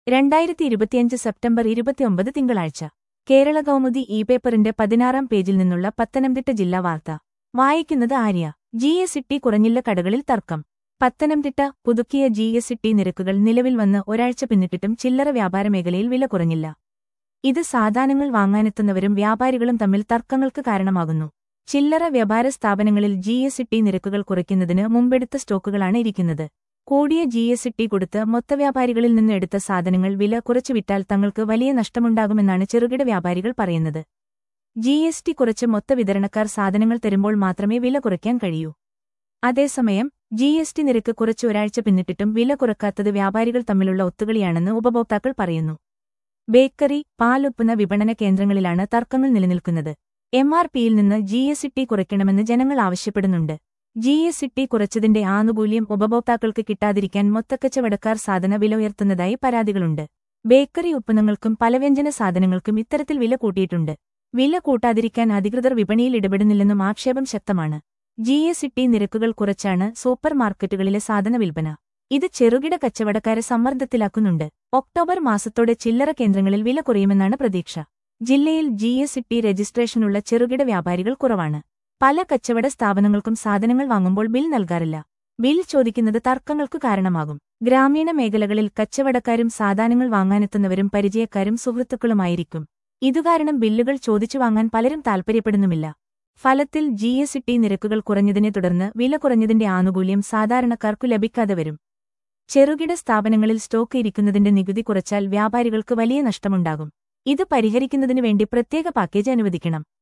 രണ്ടായിരത്തി ഇരുപത്തിയഞ്ച് സെപ്റ്റംബർ ഇരുപത്തിയൊമ്പത് തിങ്കളാഴ്ച കേരള കൗമുദി ഇ പേപ്പറിന്റെ പതിനാറാം പേജിൽ നിന്നുള്ള പത്തനംതിട്ട ജില്ലാ വാർത്ത വായിക്കുന്നത് ആര്യ ജി എസ് ഇട്ടി കുറഞ്ഞില്ല കടകളിൽ തർക്കം പത്തനംതിട്ട പുതുക്കിയ ജി എസ് ഇട്ടി നിരക്കുകൾ നിലവിൽ വന്ന് ഒരാഴ്ച പിന്നിട്ടിട്ടും ചില്ലറ വ്യാപാര മേഖലയിൽ വില കുറഞ്ഞില്ല ഇത് സാധാനങ്ങൾ വാങ്ങാനെത്തുന്നവരും വ്യാപാരികളും തമ്മിൽ തർക്കങ്ങൾക്ക് കാരണമാകുന്നു ചില്ലറ വ്യാപാര സ്ഥാപനങ്ങളിൽ ജി എസ് ഇട്ടി നിരക്കുകൾ കുറയ്ക്കുന്നതിന് മുമ്പെടുത്ത സ്റ്റോക്കുകളാണ് ഇരിക്കുന്നത് കൂടിയ ജി എസ് ഇട്ടി കൊടുത്ത് മൊത്തവ്യാപാരികളിൽ നിന്ന് എടുത്ത സാധനങ്ങൾ വില കുറച്ചു വിറ്റാൽ തങ്ങൾക്ക് വലിയ നഷ്ടമുണ്ടാകുമെന്നാണ് ചെറുകിട വ്യാപാരികൾ പറയുന്നത് ജി എസ് ടി കുറച്ച് മൊത്ത വിതരണക്കാർ സാധനങ്ങൾ തരുമ്പോൾ മാത്രമേ വില കുറയ്ക്കാൻ കഴിയൂ അതേസമയം ജി എസ് ടി നിരക്ക് കുറച്ച് ഒരാഴ്ച പിന്നിട്ടിട്ടും വില കുറക്കാത്തത് വ്യാപാരികൾ തമ്മിലുള്ള ഒത്തുകളിയാണെന്ന് ഉപഭോക്താക്കൾ പറയുന്നു ബേക്കറി പാലുപ്പുന്ന വിപണന കേന്ദ്രങ്ങളിലാണ് തർക്കങ്ങൾ നിലനിൽക്കുന്നത് എം ആർ പിയിൽ നിന്ന് ജി എസ് ടി കുറയ്ക്കണമെന്ന് ജനങ്ങൾ ആവശ്യപ്പെടുന്നുണ്ട് ജി എസ് ടി കുറച്ചതിന്റെ ആനുകൂല്യം ഉപഭോക്താക്കൾക്ക് കിട്ടാതിരിക്കാൻ മൊത്തക്കച്ചവടക്കാർ സാധന വില ഉയർത്തുന്നതായി പരാതികളുണ്ട് ബേക്കറി ഉത്പന്നങ്ങൾക്കും പലവ്യഞ്ജന സാധനങ്ങൾക്കും ഇത്തരത്തിൽ വില കൂട്ടിയിട്ടുണ്ട് വില കൂട്ടാതിരിക്കാൻ അധികൃതർ വിപണിയിൽ ഇടപെടുന്നില്ലെന്നും ആക്ഷേപം ശക്തമാണ് ജി എസ് ടി നിരക്കുകൾ കുറച്ചാണ് സൂപ്പർ മാർക്കറ്റുകളിലെ സാധന വിൽപ്പന ഇത് ചെറുകിട കച്ചവടക്കാരെ സമ്മർദ്ദത്തിലാക്കുന്നുണ്ട് ഒക്ടോബർ മാസത്തോടെ ചില്ലറ കേന്ദ്രങ്ങളിൽ വില കുറയുമെന്നാണ് പ്രതീക്ഷ ജില്ലയിൽ ജി എസ് ടി രജിസ്ട്രേഷനുള്ള ചെറുകിട വ്യാപാരികൾ കുറവാണ് പല കച്ചവട സ്ഥാപനങ്ങൾക്കും സാധനങ്ങൾ വാങ്ങുമ്പോൾ ബിൽ നൽകാറില്ല ബിൽ ചോദിക്കുന്നത് തർക്കങ്ങൾക്ക് കാരണമാകും ഗ്രാമീണ മേഖലകളിൽ കച്ചവടക്കാരും സാധനങ്ങൾ വാങ്ങാനെത്തുന്നവരും പരിചയക്കാരും സുഹൃത്തുക്കളുമായിരിക്കും ഇതുകാരണം ബില്ലുകൾ ചോദിച്ചു വാങ്ങാൻ പലരും താൽപ്പര്യപ്പെടുന്നുമില്ല ഫലത്തിൽ ജി എസ് ടി നിരക്കുകൾ കുറഞ്ഞതിനെ തുടർന്ന് വില കുറഞ്ഞതിന്റെ ആനുകൂല്യം സാധാരണക്കാർക്കു ലഭിക്കാതെ വരും ചെറുകിട സ്ഥാപനങ്ങളിൽ സ്റ്റോക്ക് ഇരിക്കുന്നതിന്റെ നികുതി കുറച്ചാൽ വ്യാപാരികൾക്ക് വലിയ നഷ്ടമുണ്ടാകും ഇത് പരിഹരിക്കുന്നതിനുവേണ്ടി പ്രത്യേക പാക്കേജ് അനുവദിക്കണം